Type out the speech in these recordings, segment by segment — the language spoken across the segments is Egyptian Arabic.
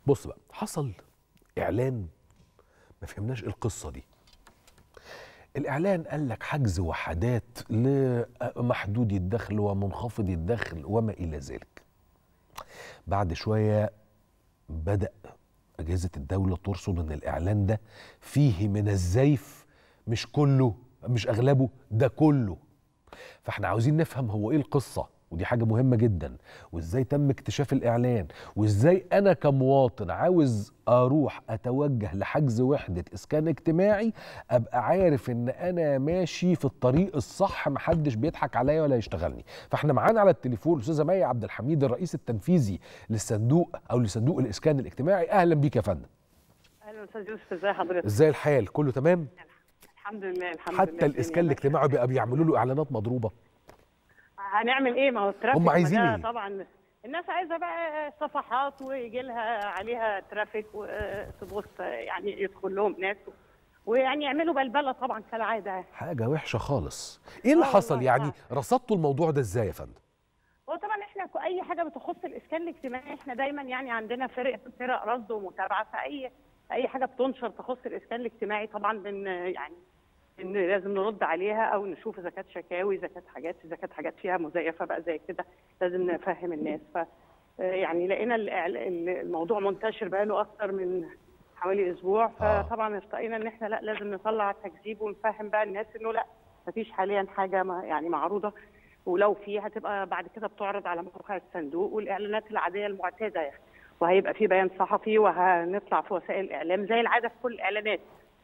بص بقى حصل اعلان ما فهمناش إيه القصه دي الاعلان قال لك حجز وحدات لمحدود الدخل ومنخفض الدخل وما الى ذلك بعد شويه بدا اجهزه الدوله ترصد ان الاعلان ده فيه من الزيف مش كله مش اغلبه ده كله فاحنا عاوزين نفهم هو ايه القصه ودي حاجه مهمه جدا وازاي تم اكتشاف الاعلان وازاي انا كمواطن عاوز اروح اتوجه لحجز وحده اسكان اجتماعي ابقى عارف ان انا ماشي في الطريق الصح محدش بيضحك عليا ولا يشتغلني فاحنا معانا على التليفون الاستاذه مي عبد الحميد الرئيس التنفيذي للصندوق او لصندوق الاسكان الاجتماعي اهلا بيك يا فندم اهلا استاذ يوسف ازي حضرتك ازاي الحال كله تمام الحمد لله الحمد حتى لله الاسكان الدنيا الاجتماعي بقى بيعملوا له اعلانات مضروبه ماشية. هنعمل ايه ما هو الترافيك هم ما عايزين ده إيه؟ طبعا الناس عايزه بقى صفحات ويجي لها عليها ترافيك وتبص يعني يدخل لهم ناس ويعني يعملوا بلبله طبعا كالعاده حاجه وحشه خالص ايه اللي آه حصل والله يعني فعلا. رصدتوا الموضوع ده ازاي يا فندم هو طبعا احنا ك- اي حاجه بتخص الاسكان الاجتماعي احنا دايما يعني عندنا فرق فرق رصد ومتابعه فاي اي حاجه بتنشر تخص الاسكان الاجتماعي طبعا بن يعني إن لازم نرد عليها او نشوف اذا كانت شكاوي اذا كانت حاجات اذا كانت حاجات فيها مزيفه بقى زي كده لازم نفهم الناس ف آه، يعني لقينا الإعل- ال- الموضوع منتشر بقى له اكتر من حوالي اسبوع آه. فطبعا ارتقينا ان احنا لا لازم نطلع تكذيب ونفهم بقى الناس انه لا مفيش حاليا حاجه ما يعني معروضه ولو في هتبقى بعد كده بتعرض على موقع الصندوق والاعلانات العاديه المعتاده يعني وهيبقى في بيان صحفي وهنطلع في وسائل الاعلام زي العاده في كل الاعلانات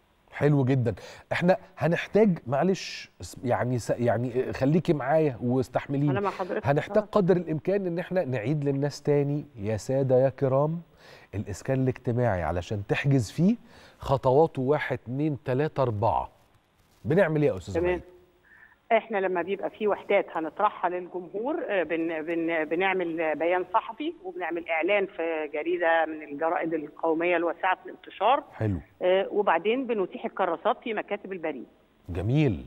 حلو جدا احنا هنحتاج معلش اس- يعني س- يعني خليكي معايا واستحمليني انا مع حضرتك هنحتاج قدر الامكان ان احنا نعيد للناس تاني يا ساده يا كرام الاسكان الاجتماعي علشان تحجز فيه خطواته واحد اتنين تلاته اربعه بنعمل ايه يا استاذ تمام مي؟ احنا لما بيبقى في وحدات هنطرحها للجمهور آه، بن بن بنعمل بيان صحفي وبنعمل اعلان في جريده من الجرائد القوميه الواسعه الانتشار حلو آه، وبعدين بنتيح الكراسات في مكاتب البريد جميل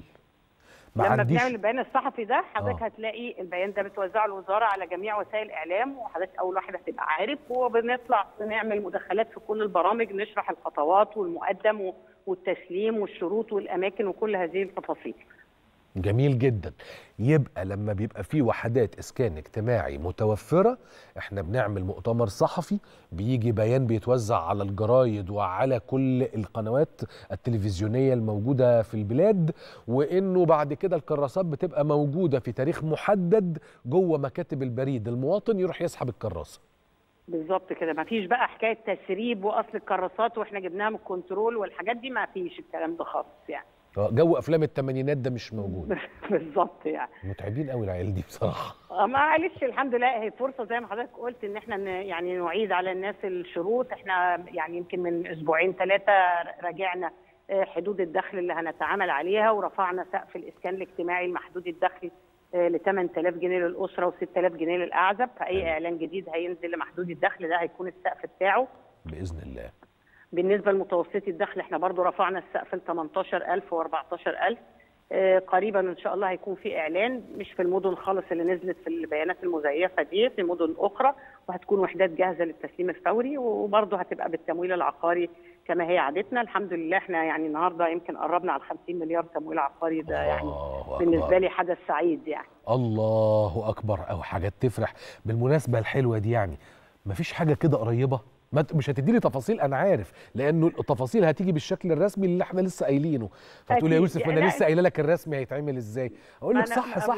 ما لما عنديش بنعمل البيان الصحفي ده حضرتك آه. هتلاقي البيان ده بتوزعه الوزاره على جميع وسائل الاعلام وحضرتك اول واحد هتبقى عارف وبنطلع نعمل مداخلات في كل البرامج نشرح الخطوات والمقدم و- والتسليم والشروط والاماكن وكل هذه التفاصيل جميل جدا يبقى لما بيبقى في وحدات اسكان اجتماعي متوفره احنا بنعمل مؤتمر صحفي بيجي بيان بيتوزع على الجرايد وعلى كل القنوات التلفزيونيه الموجوده في البلاد وانه بعد كده الكراسات بتبقى موجوده في تاريخ محدد جوه مكاتب البريد المواطن يروح يسحب الكراسه بالظبط كده ما فيش بقى حكايه تسريب واصل الكراسات واحنا جبناها من الكنترول والحاجات دي ما فيش الكلام ده خالص يعني آه، جو افلام الثمانينات ده مش موجود بالظبط يعني متعبين قوي العيال دي بصراحه آه، معلش الحمد لله هي فرصه زي ما حضرتك قلت ان احنا ن- يعني نعيد على الناس الشروط احنا يعني يمكن من اسبوعين ثلاثه راجعنا آه، حدود الدخل اللي هنتعامل عليها ورفعنا سقف الاسكان الاجتماعي المحدود الدخل ل 8000 جنيه للاسره و 6000 جنيه للاعزب فاي اعلان جديد هينزل لمحدود الدخل ده هيكون السقف بتاعه باذن الله بالنسبه لمتوسطي الدخل احنا برضو رفعنا السقف ل 18000 و 14000 آه، قريبا ان شاء الله هيكون في اعلان مش في المدن خالص اللي نزلت في البيانات المزيفه دي في مدن اخرى وهتكون وحدات جاهزه للتسليم الفوري وبرضه هتبقى بالتمويل العقاري كما هي عادتنا الحمد لله احنا يعني النهارده يمكن قربنا على 50 مليار تمويل عقاري ده يعني الله بالنسبه أكبر. لي حدث سعيد يعني الله اكبر او حاجات تفرح بالمناسبه الحلوه دي يعني مفيش حاجه كده قريبه ما ت- مش هتديني تفاصيل انا عارف لانه التفاصيل هتيجي بالشكل الرسمي اللي احنا لسه قايلينه فتقول يا أكيد. يوسف ما انا لا، لسه قايله لك الرسمي هيتعمل ازاي اقول لك أنا- صح صح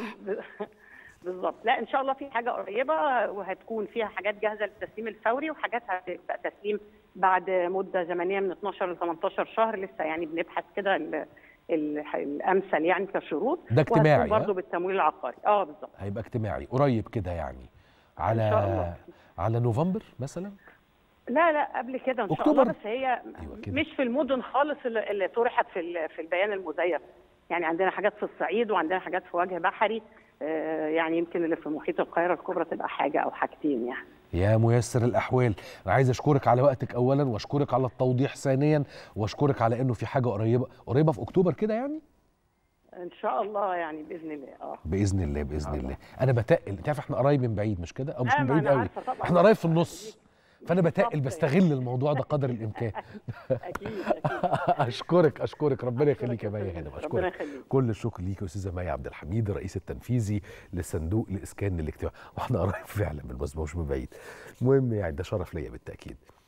بالظبط لا ان شاء الله في حاجه قريبه وهتكون فيها حاجات جاهزه للتسليم الفوري وحاجات هتبقى تسليم بعد مده زمنيه من 12 ل 18 شهر لسه يعني بنبحث كده ال- ال- الامثل يعني كشروط ده اجتماعي، وهتكون ها؟ برضه بالتمويل العقاري اه بالظبط هيبقى اجتماعي قريب كده يعني على إن شاء الله. على نوفمبر مثلا لا لا قبل كده ان شاء أكتوبر؟ الله بس هي أيوة كده. مش في المدن خالص اللي, اللي طرحت في ال- في البيان المزيف يعني عندنا حاجات في الصعيد وعندنا حاجات في وجه بحري آه، يعني يمكن اللي في محيط القاهره الكبرى تبقى حاجه او حاجتين يعني يا ميسر الاحوال انا عايز اشكرك على وقتك اولا واشكرك على التوضيح ثانيا واشكرك على انه في حاجه قريبه قريبه في اكتوبر كده يعني ان شاء الله يعني باذن الله اه باذن الله باذن الله انا بتقل انت عارف احنا قريب من بعيد مش كده او مش لا، من ما بعيد أنا قوي عارفة طبعاً. احنا قريب في النص فانا بتقل بالظبط بستغل الموضوع ده قدر الامكان اكيد اكيد اشكرك اشكرك ربنا يخليك يا أشكرك مي يا هانم فندم. ربنا اشكرك يخليك كل الشكر ليك يا استاذه مي عبد الحميد الرئيس التنفيذي لصندوق الاسكان الاجتماعي واحنا قريب فعلا بالمناسبه مش من بعيد المهم يعني ده شرف ليا بالتاكيد